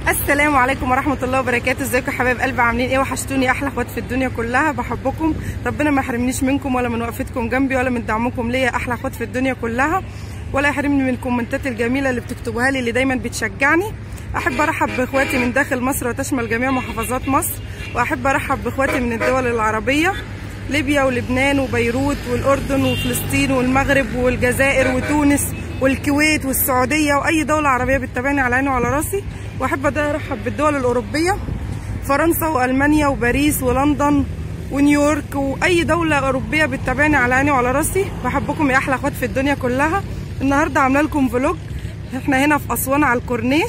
السلام عليكم ورحمه الله وبركاته ازيكم يا حبايب قلبي عاملين ايه وحشتوني احلى اخوات في الدنيا كلها بحبكم ربنا ما يحرمنيش منكم ولا من وقفتكم جنبي ولا من دعمكم ليا احلى اخوات في الدنيا كلها ولا يحرمني من الكومنتات الجميله اللي بتكتبوها لي اللي دايما بتشجعني احب ارحب باخواتي من داخل مصر وتشمل جميع محافظات مصر واحب ارحب باخواتي من الدول العربيه ليبيا ولبنان وبيروت والاردن وفلسطين والمغرب والجزائر وتونس والكويت والسعوديه واي دوله عربيه بتتابعني على عيني وعلى راسي واحب ده ارحب بالدول الاوروبيه فرنسا والمانيا وباريس ولندن ونيويورك واي دوله اوروبيه بتتابعني على عيني وعلى راسي بحبكم يا احلى اخوات في الدنيا كلها النهارده عامله لكم فلوج احنا هنا في اسوان على الكورنيش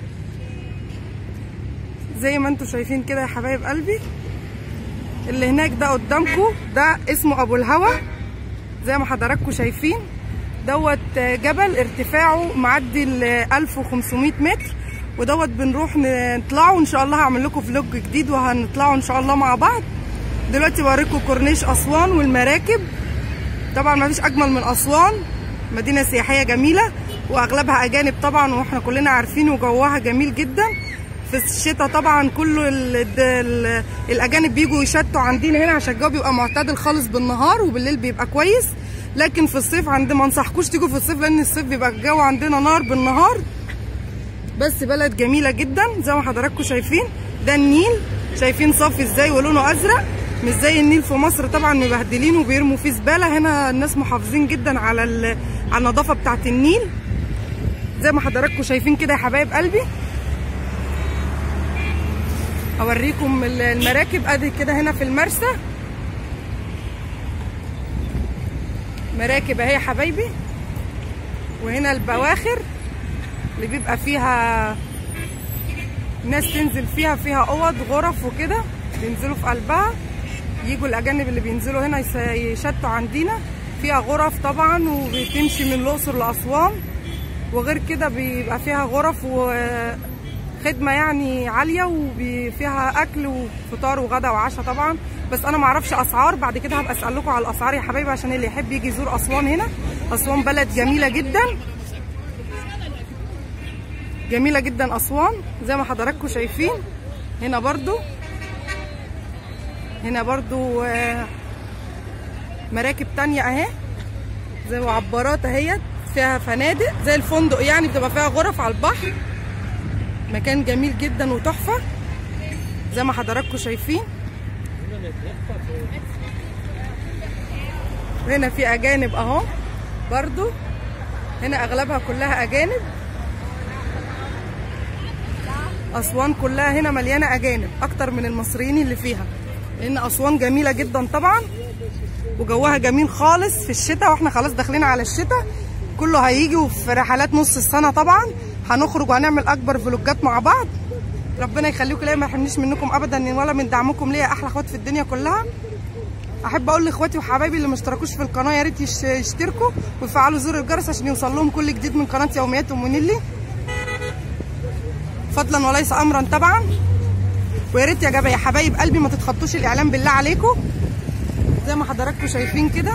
زي ما انتم شايفين كده يا حبايب قلبي اللي هناك ده قدامكم ده اسمه ابو الهوى زي ما حضراتكم شايفين دوت جبل ارتفاعه معدي ال 1500 متر ودوت بنروح نطلعه ان شاء الله هعمل لكم فلوج جديد وهنطلعه ان شاء الله مع بعض دلوقتي بوريكم كورنيش اسوان والمراكب طبعا ما فيش اجمل من اسوان مدينه سياحيه جميله واغلبها اجانب طبعا واحنا كلنا عارفين وجوها جميل جدا في الشتاء طبعا كل ال ال الاجانب بيجوا يشتوا عندنا هنا عشان الجو بيبقى معتدل خالص بالنهار وبالليل بيبقى كويس لكن في الصيف عند ما انصحكوش تيجوا في الصيف لان الصيف بيبقى الجو عندنا نار بالنهار بس بلد جميله جدا زي ما حضراتكم شايفين ده النيل شايفين صافي ازاي ولونه ازرق مش زي النيل في مصر طبعا مبهدلين وبيرموا فيه زباله هنا الناس محافظين جدا على على النظافه بتاعه النيل زي ما حضراتكم شايفين كده يا حبايب قلبي اوريكم المراكب ادي كده هنا في المرسى مراكب اهي يا حبايبي وهنا البواخر اللي بيبقى فيها ناس تنزل فيها فيها اوض غرف وكده بينزلوا في قلبها يجوا الاجانب اللي بينزلوا هنا يشتوا عندنا فيها غرف طبعا وبتمشي من الاقصر لاسوان وغير كده بيبقى فيها غرف وخدمه يعني عاليه وفيها اكل وفطار وغدا وعشاء طبعا بس انا معرفش اسعار بعد كده هبقى اسالكم على الاسعار يا حبايبي عشان اللي يحب يجي يزور اسوان هنا اسوان بلد جميله جدا جميله جدا اسوان زي ما حضراتكم شايفين هنا برضو هنا برضو مراكب تانية اهي زي معبرات اهيت فيها فنادق زي الفندق يعني بتبقى فيها غرف على البحر مكان جميل جدا وتحفه زي ما حضراتكم شايفين هنا في اجانب اهو برضو هنا اغلبها كلها اجانب اسوان كلها هنا مليانه اجانب اكتر من المصريين اللي فيها لان اسوان جميله جدا طبعا وجوها جميل خالص في الشتاء واحنا خلاص داخلين على الشتاء كله هيجي وفي رحلات نص السنه طبعا هنخرج وهنعمل اكبر فلوجات مع بعض ربنا يخليكم ليا ما يحرمنيش منكم ابدا ولا من دعمكم ليا احلى اخوات في الدنيا كلها احب اقول لاخواتي وحبايبي اللي ما اشتركوش في القناه يا ريت يشتركوا ويفعلوا زر الجرس عشان يوصل لهم كل جديد من قناه يوميات ام نيلي فضلا وليس امرا طبعا ويا ريت يا جماعه يا حبايب قلبي ما تتخطوش الاعلان بالله عليكم زي ما حضراتكم شايفين كده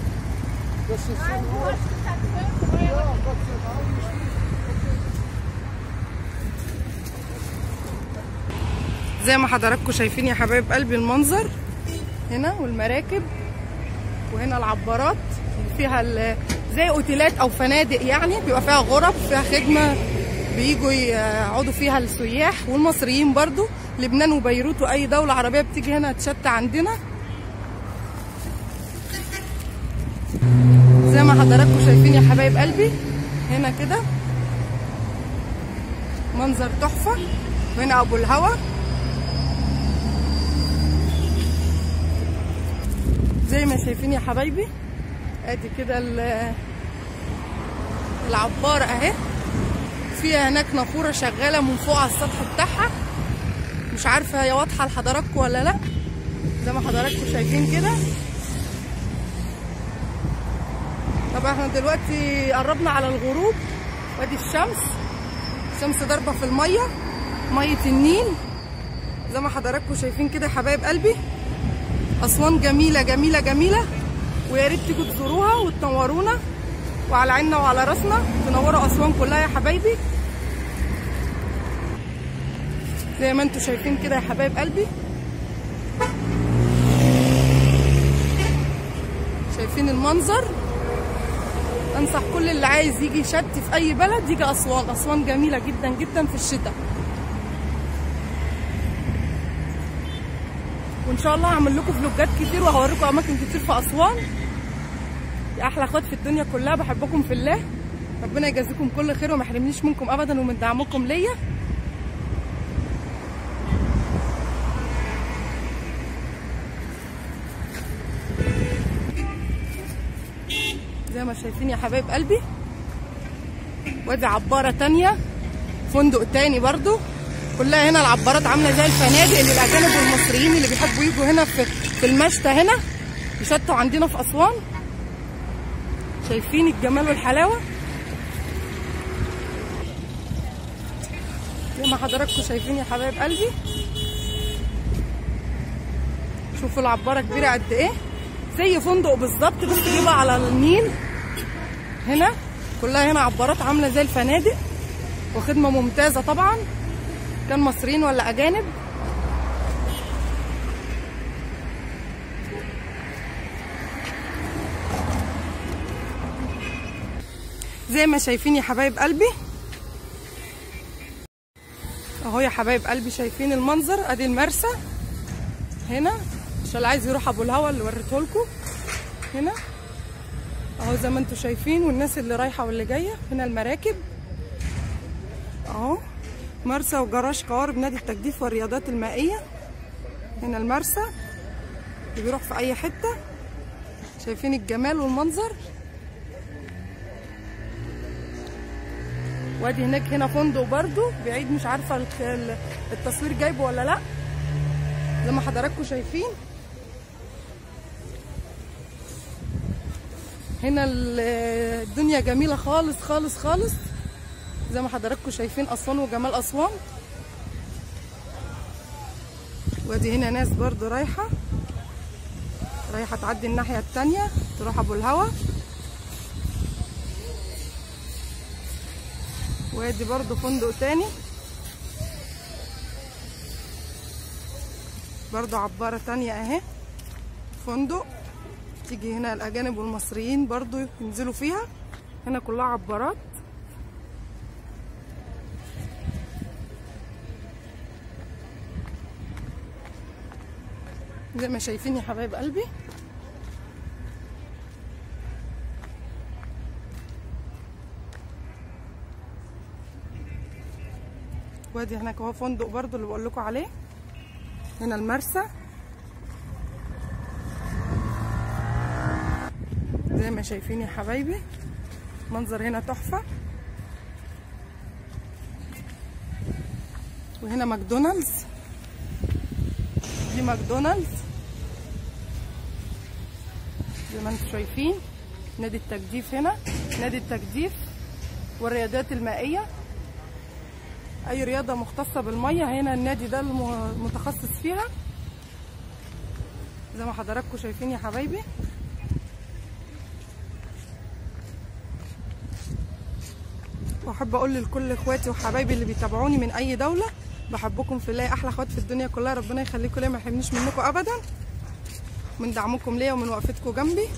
زي ما حضراتكم شايفين يا حبايب قلبي المنظر هنا والمراكب وهنا العبارات فيها زي اوتيلات او فنادق يعني بيبقى فيها غرف فيها خدمه بيجوا يقعدوا فيها السياح والمصريين برضو لبنان وبيروت واي دوله عربيه بتيجي هنا تشتى عندنا زي ما حضراتكم شايفين يا حبايب قلبي هنا كده منظر تحفه وهنا ابو الهوى زي ما شايفين يا حبايبي ادي كده العباره اهي فيها هناك نافوره شغاله من فوق على السطح بتاعها مش عارفه هي واضحه لحضراتكم ولا لا زي ما حضراتكم شايفين كده طبعا احنا دلوقتي قربنا على الغروب وادي الشمس الشمس ضاربه في الميه ميه النيل زي ما حضراتكم شايفين كده يا حبايب قلبي اسوان جميله جميله جميله ويا ريت تيجوا تزوروها وتنورونا وعلى عيننا وعلى راسنا تنوروا اسوان كلها يا حبايبي زي ما انتم شايفين كده يا حبايب قلبي شايفين المنظر انصح كل اللي عايز يجي يشت في اي بلد يجي اسوان اسوان جميله جدا جدا في الشتاء وان شاء الله هعمل لكم فلوجات كتير وهوريكم اماكن كتير في اسوان يا احلى اخوات في الدنيا كلها بحبكم في الله ربنا يجازيكم كل خير وما يحرمنيش منكم ابدا ومن دعمكم ليا زي ما شايفين يا حبايب قلبي وادي عبارة تانية فندق تاني برضو كلها هنا العبارات عاملة زي الفنادق اللي الأجانب والمصريين اللي بيحبوا يجوا هنا في, في المشتى هنا يشتوا عندنا في أسوان شايفين الجمال والحلاوة زي ما حضراتكم شايفين يا حبايب قلبي شوفوا العبارة كبيرة قد ايه زي فندق بالظبط بس بيبقى على النيل هنا كلها هنا عبارات عامله زي الفنادق وخدمه ممتازه طبعا كان مصريين ولا اجانب زي ما شايفين يا حبايب قلبي اهو يا حبايب قلبي شايفين المنظر ادي المرسى هنا عشان اللي عايز يروح ابو الهوا اللي وريته لكم هنا اهو زي ما انتم شايفين والناس اللي رايحه واللي جايه هنا المراكب اهو مرسى وجراج قوارب نادي التجديف والرياضات المائيه هنا المرسى اللي بيروح في اي حته شايفين الجمال والمنظر وادي هناك هنا فندق برضو بعيد مش عارفه التصوير جايبه ولا لا زي ما حضراتكم شايفين هنا الدنيا جميله خالص خالص خالص زي ما حضراتكم شايفين اسوان وجمال اسوان وادي هنا ناس برضو رايحه رايحه تعدي الناحيه التانية تروح ابو الهوا وادي برضو فندق تاني برضو عبارة تانية اهي فندق تيجي هنا الاجانب والمصريين برضو ينزلوا فيها هنا كلها عبارات زي ما شايفين يا حبايب قلبي وادي هناك اهو فندق برضو اللي بقول لكم عليه هنا المرسى زي ما شايفين يا حبايبي منظر هنا تحفة وهنا ماكدونالدز دي ماكدونالدز زي ما انتم شايفين نادي التجديف هنا نادي التجديف والرياضات المائية اي رياضة مختصة بالمية هنا النادي ده المتخصص فيها زي ما حضراتكم شايفين يا حبايبي واحب اقول لكل اخواتي وحبايبي اللي بيتابعوني من اي دوله بحبكم في الله احلى اخوات في الدنيا كلها ربنا يخليكم ليا ما يحرمنيش منكم ابدا من دعمكم ليا ومن وقفتكم جنبي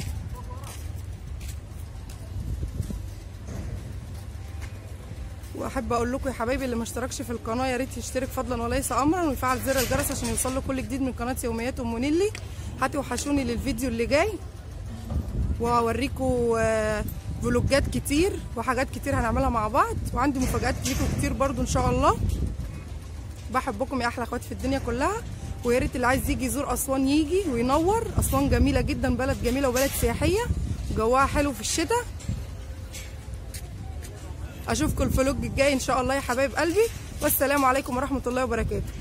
واحب اقول لكم يا حبايبي اللي ما اشتركش في القناه يا ريت يشترك فضلا وليس امرا ويفعل زر الجرس عشان يوصل له كل جديد من قناه يوميات ام نيلي هتوحشوني للفيديو اللي جاي وهوريكم فلوجات كتير وحاجات كتير هنعملها مع بعض وعندي مفاجآت ليكم كتير برضو ان شاء الله بحبكم يا احلى اخوات في الدنيا كلها ويا ريت اللي عايز يجي يزور اسوان يجي وينور اسوان جميله جدا بلد جميله وبلد سياحيه جواها حلو في الشتاء اشوفكم الفلوج الجاي ان شاء الله يا حبايب قلبي والسلام عليكم ورحمه الله وبركاته